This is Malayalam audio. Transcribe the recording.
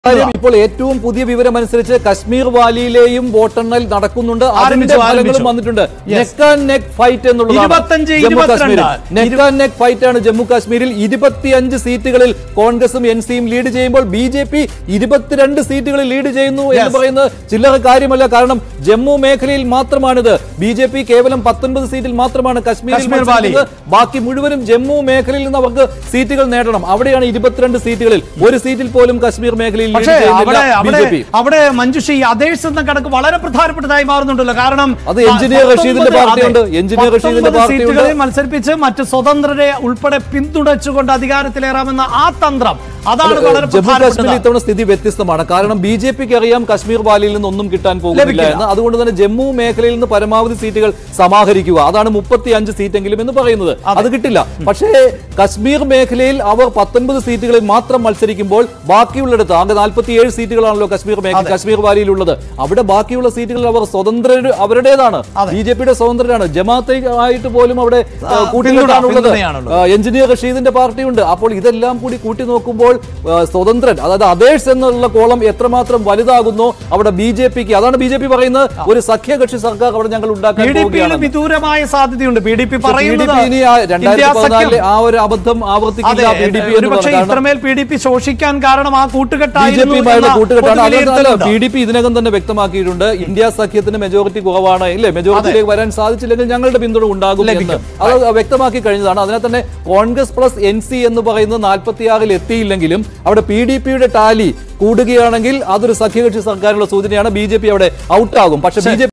കാര്യം ഇപ്പോൾ ഏറ്റവും പുതിയ വിവരം അനുസരിച്ച് കശ്മീർ വാലിയിലെയും വോട്ടെണ്ണൽ നടക്കുന്നുണ്ട് അതിന്റെ ആരംഭിച്ചു, ഫലങ്ങളും ആരംഭിച്ചു. വന്നിട്ടുണ്ട് Yes. Neck and neck fight എന്നുള്ളതാണ് 25, ജമ്മു 22. കാശ്മീരിൽ നെക്ക് ആൻഡ് നെക്ക് ഫൈറ്റ് ആണ് ജമ്മു കാശ്മീരിൽ ഇരുപത്തിയഞ്ച് സീറ്റുകളിൽ കോൺഗ്രസും എൻ സിയും ലീഡ് ചെയ്യുമ്പോൾ ബി ജെ പി ഇരുപത്തിരണ്ട് സീറ്റുകളിൽ ലീഡ് ചെയ്യുന്നു എന്ന് Yes. പറയുന്നത് ചില്ലറ കാര്യമല്ല കാരണം ജമ്മു മേഖലയിൽ മാത്രമാണിത് ബി ജെ പി കേവലം പത്തൊൻപത് സീറ്റിൽ മാത്രമാണ് കശ്മീരിൽ കശ്മീർ വാലി. മത്സരിക്കുന്നത്. ബാക്കി മുഴുവനും ജമ്മു മേഖലയിൽ നിന്ന് അവർക്ക് സീറ്റുകൾ നേടണം അവിടെയാണ് ഇരുപത്തിരണ്ട് സീറ്റുകളിൽ ഒരു സീറ്റിൽ പോലും കശ്മീർ മേഖലയിൽ പക്ഷേ ലീഡ് അവിടെ ചെയ്യുന്നില്ല ബി അവിടെ ജെ പി അവിടെ മഞ്ജുഷി അതേഴ്സ് എന്ന കണക്ക് വളരെ പ്രധാനപ്പെട്ടതായി മാറുന്നുണ്ടല്ലോ കാരണം അത് എഞ്ചിനീയർ റഷീദിന്റെ പത്തൊമ്പത് പാർട്ടിയുണ്ട്. അതെ, എഞ്ചിനീയർ റഷീദിന്റെ പത്തൊമ്പത് പാർട്ടിയുണ്ട്. സീറ്റുകളിൽ മത്സരിപ്പിച്ച് മറ്റ് സ്വതന്ത്രരെ ഉൾപ്പെടെ പിന്തുണച്ചുകൊണ്ട് അധികാരത്തിലേറാമെന്ന ആ തന്ത്രം അതാണ് വളരെ ജമ്മു കാശ്മീരിൽ പ്രധാനപ്പെട്ടത് ഇത്തവണ സ്ഥിതി വ്യത്യസ്തമാണ് കാരണം ബി ജെ പിക്ക് അറിയാം കശ്മീർ വാലിയിൽ നിന്ന് ഒന്നും കിട്ടാൻ പോകുന്നില്ല ലഭിക്കില്ല. എന്ന് അതുകൊണ്ട് തന്നെ ജമ്മു മേഖലയിൽ നിന്ന് പരമാവധി സീറ്റുകൾ സമാഹരിക്കുക അതാണ് മുപ്പത്തി അഞ്ച് സീറ്റെങ്കിലും എന്ന് പറയുന്നത് അത് കിട്ടില്ല പക്ഷേ കശ്മീർ മേഖലയിൽ അവർ പത്തൊൻപത് സീറ്റുകളിൽ മാത്രം മത്സരിക്കുമ്പോൾ ബാക്കിയുള്ളിടത്ത് ആകെ നാൽപ്പത്തിയേഴ് സീറ്റുകളാണല്ലോ കശ്മീർ മേഖല കശ്മീർ വാലിയിലുള്ളത് അവിടെ ബാക്കിയുള്ള സീറ്റുകളിൽ അവർ സ്വതന്ത്ര അവരുടേതാണ് അതെ. ബി ജെ പിയുടെ സ്വതന്ത്രരാണ് ജമാഅത്തെ ആയിട്ട് പോലും അവിടെ ആ, കൂട്ടിക്കെട്ടാണുള്ളത് പിന്തുണയാണുള്ളത്. ആ, എഞ്ചിനീയർ റഷീദിന്റെ പാർട്ടിയുണ്ട് അപ്പോൾ ഇതെല്ലാം കൂടി കൂട്ടി നോക്കുമ്പോൾ ആ, സ്വതന്ത്രൻ അതായത് അതേഴ്സ് എന്നുള്ള കോളം എത്രമാത്രം വലുതാകുന്നു അവിടെ ബി ജെ പിക്ക് അതാണ് ബി ജെ പി പറയുന്നത് ഒരു സഖ്യകക്ഷി സർക്കാർ അവിടെ ഞങ്ങൾ ഉണ്ടാക്കാൻ പി ഡി പിയിൽ പോവുകയാണ് വിദൂരമായ സാധ്യതയുണ്ട് പി ഡി പി പക്ഷേ പറയുന്നത് PDP ഇനി ആ ഇന്ത്യ രണ്ടായിരത്തി പതിനാലിലെ സഖ്യം ആ ഒരു അബദ്ധം ആവർത്തിക്കില്ല അതെ പി ഡി പി എന്ന് ഒരുപക്ഷെ പറഞ്ഞാൽ കാരണം ഇത്രമേൽ പി ഡി പി ശോഷിക്കാൻ കാരണം ആ ബി ജെ കൂട്ടുകെട്ടായിരുന്നു പിയുമായുള്ള എന്ന കൂട്ടുകെട്ടാണ് പൊതു അതല്ല വിലയിരുത്തലുണ്ട്. പി ഡി പി ഇതിനകം തന്നെ വ്യക്തമാക്കിയിട്ടുണ്ട് ഇന്ത്യ സഖ്യത്തിന് മെജോറിറ്റി കുറവാണ് ഇല്ലേ മെജോറിറ്റിയിലേക്ക് വരാൻ സാധിച്ചില്ലെങ്കിൽ ഞങ്ങളുടെ പിന്തുണ ഉണ്ടാകും എന്ന് ലഭിക്കും. അത് വ്യക്തമാക്കി കഴിഞ്ഞതാണ് അതിനെ തന്നെ കോൺഗ്രസ് പ്ലസ് എൻ സി എന്ന് പറയുന്നത് നാൽപ്പത്തിയാറിൽ എത്തിയില്ലെങ്കിലും അവിടെ പി ഡി പിയുടെ ടാലി കൂടുകയാണെങ്കിൽ അതൊരു സഖ്യകക്ഷി സർക്കാരിനുള്ള സൂചനയാണ് ബി ജെ പി അവിടെ ഔട്ടാകും പക്ഷേ ബി ജെ